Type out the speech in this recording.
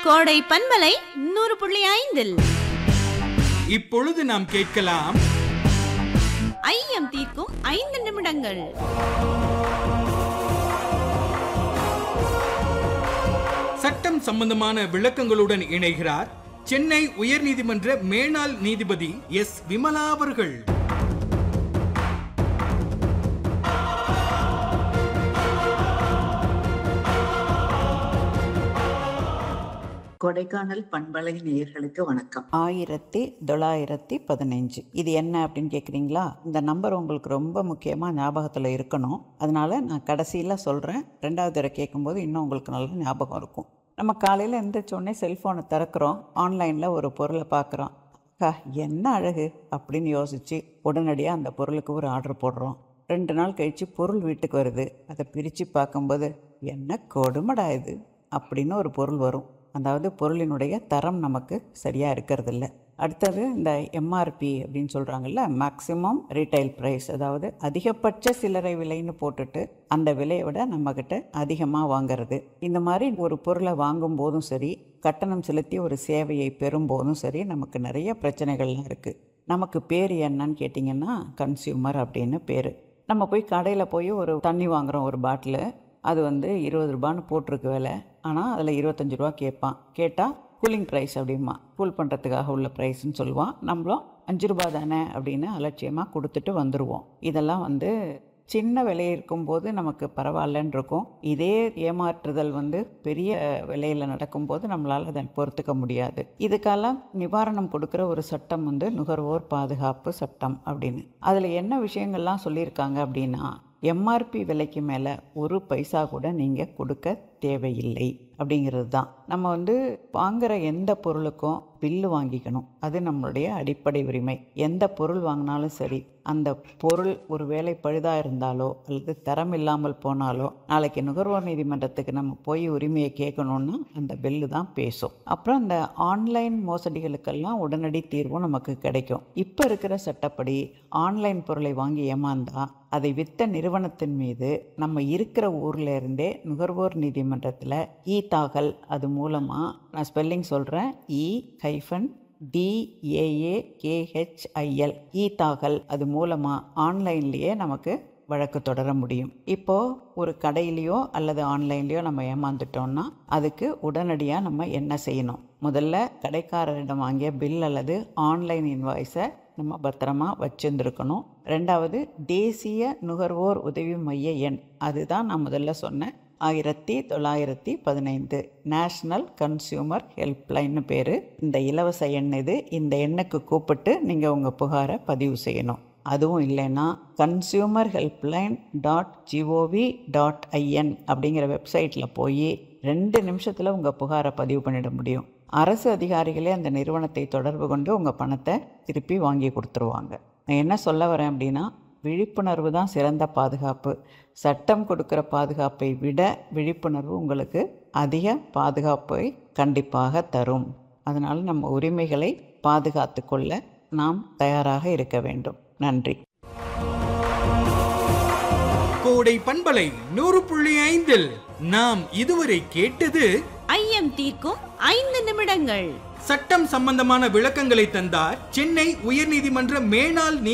கோடை பண்பலை நூறு புள்ளி ஐந்தில் இப்பொழுது நாம் கேட்கலாம் ஐயம் தீர்க்கும் ஐந்து நிமிடங்கள் சட்டம் சம்பந்தமான விளக்கங்களுடன் இணைகிறார் சென்னை உயர்நீதிமன்ற மேனாள் நீதிபதி எஸ் விமலா அவர்கள் கொடைக்கானல் பண்பலை நேயர்களுக்கு வணக்கம் ஆயிரத்தி தொள்ளாயிரத்தி பதினஞ்சு இது என்ன அப்படின்னு கேட்குறீங்களா இந்த நம்பர் உங்களுக்கு ரொம்ப முக்கியமாக ஞாபகத்தில் இருக்கணும் அதனால நான் கடைசியில் சொல்கிறேன் ரெண்டாவது தடவை கேட்கும்போது இன்னும் உங்களுக்கு நல்ல ஞாபகம் இருக்கும் நம்ம காலையில் எந்திரிச்ச உடனே செல்ஃபோனை திறக்கிறோம் ஆன்லைனில் ஒரு பொருளை பார்க்குறோம் அக்கா என்ன அழகு அப்படின்னு யோசித்து உடனடியாக அந்த பொருளுக்கு ஒரு ஆர்டர் போடுறோம் ரெண்டு நாள் கழித்து பொருள் வீட்டுக்கு வருது அதை பிரித்து பார்க்கும்போது என்ன கொடுமடா இது அப்படின்னு ஒரு பொருள் வரும் அதாவது பொருளினுடைய தரம் நமக்கு சரியாக இருக்கிறதில்ல அடுத்தது இந்த எம்ஆர்பி அப்படின்னு சொல்கிறாங்கல்ல மேக்ஸிமம் ரீட்டைல் ப்ரைஸ் அதாவது அதிகபட்ச சில்லறை விலைன்னு போட்டுட்டு அந்த விலையை விட நம்மக்கிட்ட அதிகமாக வாங்குறது இந்த மாதிரி ஒரு பொருளை வாங்கும் போதும் சரி கட்டணம் செலுத்தி ஒரு சேவையை பெறும்போதும் சரி நமக்கு நிறைய பிரச்சனைகள்லாம் இருக்குது நமக்கு பேர் என்னன்னு கேட்டிங்கன்னா கன்சியூமர் அப்படின்னு பேர் நம்ம போய் கடையில் போய் ஒரு தண்ணி வாங்குகிறோம் ஒரு பாட்டிலு அது வந்து இருபது ரூபான்னு போட்டிருக்கு விலை ஆனால் அதில் இருபத்தஞ்சி ரூபா கேட்பான் கேட்டால் கூலிங் ப்ரைஸ் அப்படிமா கூல் பண்ணுறதுக்காக உள்ள ப்ரைஸ்ன்னு சொல்லுவான் நம்மளும் அஞ்சு ரூபா தானே அப்படின்னு அலட்சியமாக கொடுத்துட்டு வந்துடுவோம் இதெல்லாம் வந்து சின்ன விலை இருக்கும்போது நமக்கு பரவாயில்லன்னு இருக்கும் இதே ஏமாற்றுதல் வந்து பெரிய விலையில் நடக்கும்போது நம்மளால் அதை பொறுத்துக்க முடியாது இதுக்கெல்லாம் நிவாரணம் கொடுக்குற ஒரு சட்டம் வந்து நுகர்வோர் பாதுகாப்பு சட்டம் அப்படின்னு அதில் என்ன விஷயங்கள்லாம் சொல்லியிருக்காங்க அப்படின்னா எம்ஆர்பி விலைக்கு மேலே ஒரு பைசா கூட நீங்கள் கொடுக்க தேவையில்லை அப்படிங்கிறது தான் நம்ம வந்து வாங்குற எந்த பொருளுக்கும் பில்லு வாங்கிக்கணும் அது நம்மளுடைய அடிப்படை உரிமை எந்த பொருள் வாங்கினாலும் சரி அந்த பொருள் ஒரு வேலை பழுதாக இருந்தாலோ அல்லது தரம் இல்லாமல் போனாலோ நாளைக்கு நுகர்வோர் நீதிமன்றத்துக்கு நம்ம போய் உரிமையை கேட்கணுன்னா அந்த பில்லு தான் பேசும் அப்புறம் இந்த ஆன்லைன் மோசடிகளுக்கெல்லாம் உடனடி தீர்வும் நமக்கு கிடைக்கும் இப்போ இருக்கிற சட்டப்படி ஆன்லைன் பொருளை வாங்கி ஏமாந்தா அதை வித்த நிறுவனத்தின் மீது நம்ம இருக்கிற ஊர்ல இருந்தே நுகர்வோர் நீதிமன்றத்தில் இ தாக்கல் அது மூலமாக நான் ஸ்பெல்லிங் சொல்கிறேன் இ ஹைஃபன் டிஏஏ கேஹெச்ஐஎல் இ தாக்கல் அது மூலமாக ஆன்லைன்லேயே நமக்கு வழக்கு தொடர முடியும் இப்போ ஒரு கடையிலையோ அல்லது ஆன்லைன்லேயோ நம்ம ஏமாந்துட்டோம்னா அதுக்கு உடனடியாக நம்ம என்ன செய்யணும் முதல்ல கடைக்காரரிடம் வாங்கிய பில் அல்லது ஆன்லைன் இன்வாய்ஸை நம்ம பத்திரமா வச்சிருந்துருக்கணும் ரெண்டாவது தேசிய நுகர்வோர் உதவி மைய எண் அதுதான் நான் முதல்ல சொன்னேன் ஆயிரத்தி தொள்ளாயிரத்தி பதினைந்து நேஷ்னல் கன்சியூமர் ஹெல்ப்லைன்னு பேர் இந்த இலவச எண் இது இந்த எண்ணுக்கு கூப்பிட்டு நீங்கள் உங்கள் புகாரை பதிவு செய்யணும் அதுவும் இல்லைன்னா consumer helpline dot G O V dot I N அப்படிங்கிற வெப்சைட்டில் போய் ரெண்டு நிமிஷத்தில் உங்கள் புகாரை பதிவு பண்ணிட முடியும் அரசு அதிகாரிகளே அந்த நிறுவனத்தை தொடர்பு கொண்டு உங்கள் பணத்தை திருப்பி வாங்கி கொடுத்துருவாங்க நான் என்ன சொல்ல வரேன் அப்படின்னா விழிப்புணர்வு தான் சிறந்த பாதுகாப்பு சட்டம் கொடுக்குற பாதுகாப்பை விட விழிப்புணர்வு உங்களுக்கு அதிக பாதுகாப்பை கண்டிப்பாக தரும் அதனால் நம்ம உரிமைகளை பாதுகாத்து கொள்ள நாம் தயாராக இருக்க வேண்டும் நன்றி கோடை பண்பலை நூறு புள்ளி ஐந்தில் நாம் இதுவரை கேட்டது ஐயம் தீர்க்கும் ஐந்து நிமிடங்கள் சட்டம் சம்பந்தமான விளக்கங்களை தந்தார் சென்னை உயர்நீதிமன்ற மேனாள்